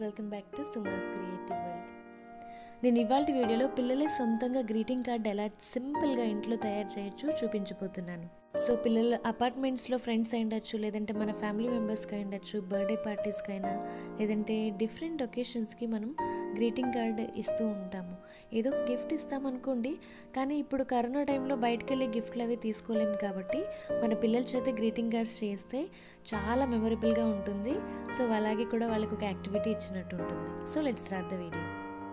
welcome back to Suma's creative world నేను ఇవాళ వీడియోలో పిల్లలే సొంతంగా గ్రీటింగ్ కార్డ్ ఎలా సింపుల్గా ఇంట్లో తయారు చేయొచ్చు చూపించబోతున్నాను సో పిల్లలు అపార్ట్మెంట్స్లో ఫ్రెండ్స్ అయి ఉండొచ్చు లేదంటే మన ఫ్యామిలీ మెంబర్స్కి అయి ఉండొచ్చు బర్త్డే పార్టీస్కి అయినా లేదంటే డిఫరెంట్ ఒకేషన్స్కి మనం గ్రీటింగ్ కార్డ్ ఇస్తూ ఉంటాము ఏదో ఒక గిఫ్ట్ ఇస్తామనుకోండి కానీ ఇప్పుడు కరోనా టైంలో బయటకు వెళ్ళి గిఫ్ట్లు అవి తీసుకోలేము కాబట్టి మన పిల్లల చేత గ్రీటింగ్ కార్డ్స్ చేస్తే చాలా మెమొరబుల్గా ఉంటుంది సో అలాగే కూడా వాళ్ళకి ఒక యాక్టివిటీ ఇచ్చినట్టు ఉంటుంది so let's start the video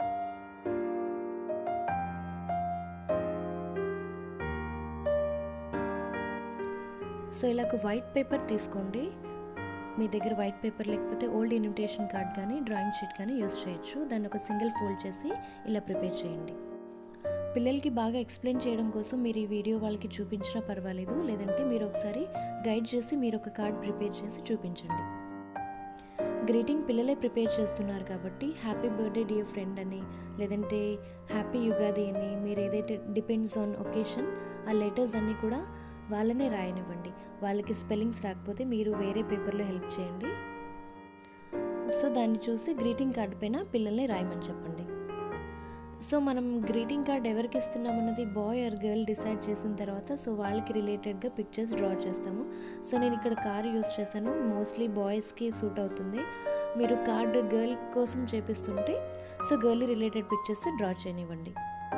so ఇలా ఒక వైట్ పేపర్ తీసుకోండి మీ దగ్గర వైట్ పేపర్ లేకపోతే ఓల్డ్ ఇన్విటేషన్ కార్డ్ కానీ డ్రాయింగ్ షీట్ కానీ యూస్ చేయొచ్చు దాన్ని ఒక సింగిల్ ఫోల్డ్ చేసి ఇలా ప్రిపేర్ చేయండి పిల్లలకి బాగా ఎక్స్ప్లెయిన్ చేయడం కోసం మీరు ఈ వీడియో వాళ్ళకి చూపించినా పర్వాలేదు లేదంటే మీరు ఒకసారి గైడ్ చేసి మీరు ఒక కార్డ్ ప్రిపేర్ చేసి చూపించండి గ్రీటింగ్ పిల్లలే ప్రిపేర్ చేస్తున్నారు కాబట్టి హ్యాపీ బర్త్డే డియర్ ఫ్రెండ్ అని లేదంటే హ్యాపీ యుగాది అని మీరు ఏదైతే డిపెండ్స్ ఆన్ ఒకేషన్ ఆ లెటర్స్ అన్నీ కూడా వాళ్ళనే రాయనివ్వండి వాళ్ళకి స్పెల్లింగ్స్ రాకపోతే మీరు వేరే పేపర్లో హెల్ప్ చేయండి సో దాన్ని చూసి గ్రీటింగ్ కార్డు పైన పిల్లల్ని రాయమని చెప్పండి సో మనం గ్రీటింగ్ కార్డ్ ఎవరికి ఇస్తున్నామన్నది బాయ్ ఆర్ గర్ల్ డిసైడ్ చేసిన తర్వాత సో వాళ్ళకి రిలేటెడ్గా పిక్చర్స్ డ్రా చేస్తాము సో నేను ఇక్కడ కార్ యూస్ చేశాను మోస్ట్లీ బాయ్స్కి సూట్ అవుతుంది మీరు కార్డ్ గర్ల్ కోసం చేపిస్తుంటే so girl related pictures draw చేయనివ్వండి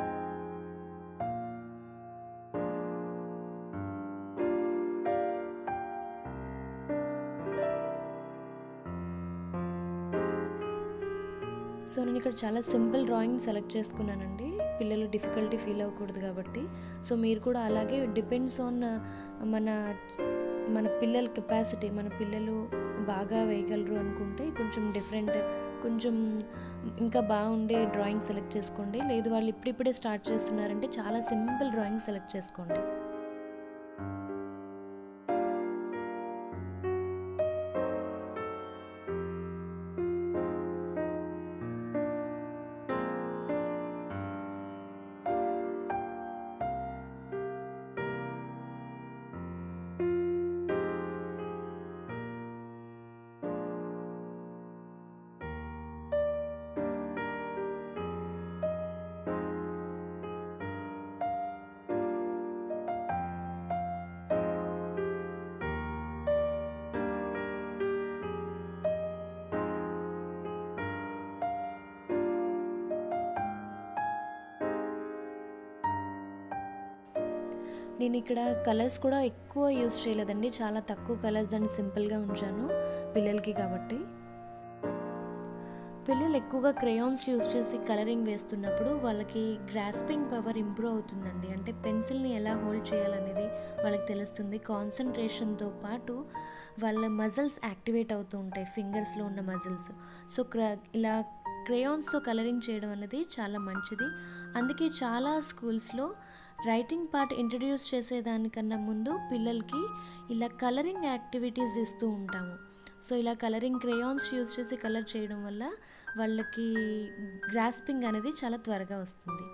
సో నేను ఇక్కడ చాలా సింపుల్ డ్రాయింగ్ సెలెక్ట్ చేసుకున్నానండి పిల్లలు డిఫికల్టీ ఫీల్ అవ్వకూడదు కాబట్టి సో మీరు కూడా అలాగే డిపెండ్స్ ఆన్ మన మన పిల్లల కెపాసిటీ మన పిల్లలు బాగా వేయగలరు అనుకుంటే కొంచెం డిఫరెంట్ కొంచెం ఇంకా బాగుండే డ్రాయింగ్ సెలెక్ట్ చేసుకోండి లేదు వాళ్ళు ఇప్పుడిప్పుడే స్టార్ట్ చేస్తున్నారంటే చాలా సింపుల్ డ్రాయింగ్ సెలెక్ట్ చేసుకోండి నేను ఇక్కడ కలర్స్ కూడా ఎక్కువ యూస్ చేయలేదండి చాలా తక్కువ కలర్స్ అండ్ సింపుల్గా ఉంచాను పిల్లలకి కాబట్టి పిల్లలు ఎక్కువగా క్రేయాన్స్ యూస్ చేసి కలరింగ్ వేస్తున్నప్పుడు వాళ్ళకి గ్రాస్పింగ్ పవర్ ఇంప్రూవ్ అవుతుందండి అంటే పెన్సిల్ని ఎలా హోల్డ్ చేయాలనేది వాళ్ళకి తెలుస్తుంది కాన్సన్ట్రేషన్తో పాటు వాళ్ళ మజిల్స్ యాక్టివేట్ అవుతూ ఉంటాయి ఫింగర్స్లో ఉన్న మజిల్స్ సో ఇలా క్రేయాన్స్తో కలరింగ్ చేయడం అనేది చాలా మంచిది అందుకే చాలా స్కూల్స్లో రైటింగ్ పార్ట్ ఇంట్రడ్యూస్ చేసేదానికన్నా ముందు పిల్లలకి ఇలా కలరింగ్ యాక్టివిటీస్ ఇస్తూ ఉంటాము సో ఇలా కలరింగ్ క్రేయాన్స్ యూస్ చేసి కలర్ చేయడం వల్ల వాళ్ళకి గ్రాస్పింగ్ అనేది చాలా త్వరగా వస్తుంది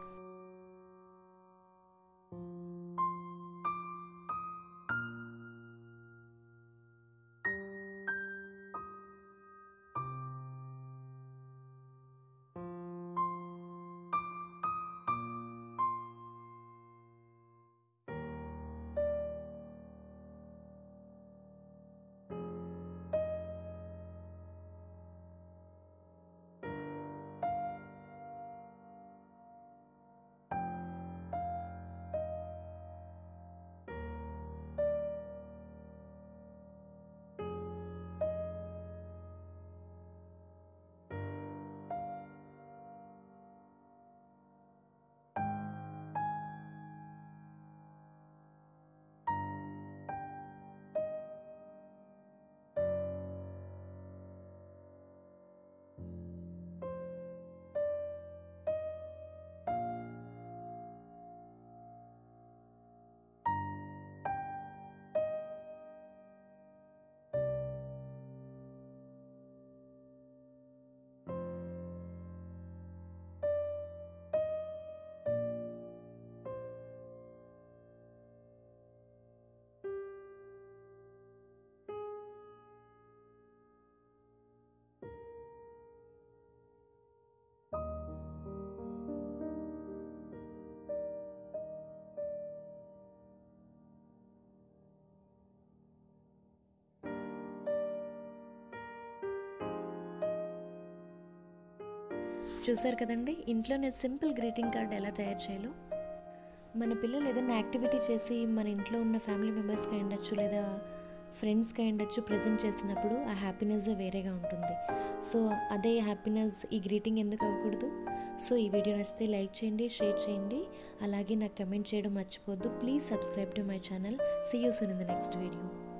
చూసారు కదండి ఇంట్లోనే సింపుల్ గ్రీటింగ్ కార్డ్ ఎలా తయారు చేయాలో మన పిల్లలు ఏదైనా యాక్టివిటీ చేసి మన ఇంట్లో ఉన్న ఫ్యామిలీ మెంబర్స్కి ఉండొచ్చు లేదా ఫ్రెండ్స్కి ఉండొచ్చు ప్రజెంట్ చేసినప్పుడు ఆ హ్యాపీనెస్ వేరేగా ఉంటుంది సో అదే హ్యాపీనెస్ ఈ గ్రీటింగ్ ఎందుకు అవ్వకూడదు సో ఈ వీడియో నచ్చితే లైక్ చేయండి షేర్ చేయండి అలాగే నాకు కమెంట్ చేయడం మర్చిపోద్దు please subscribe to my channel see you soon in the next video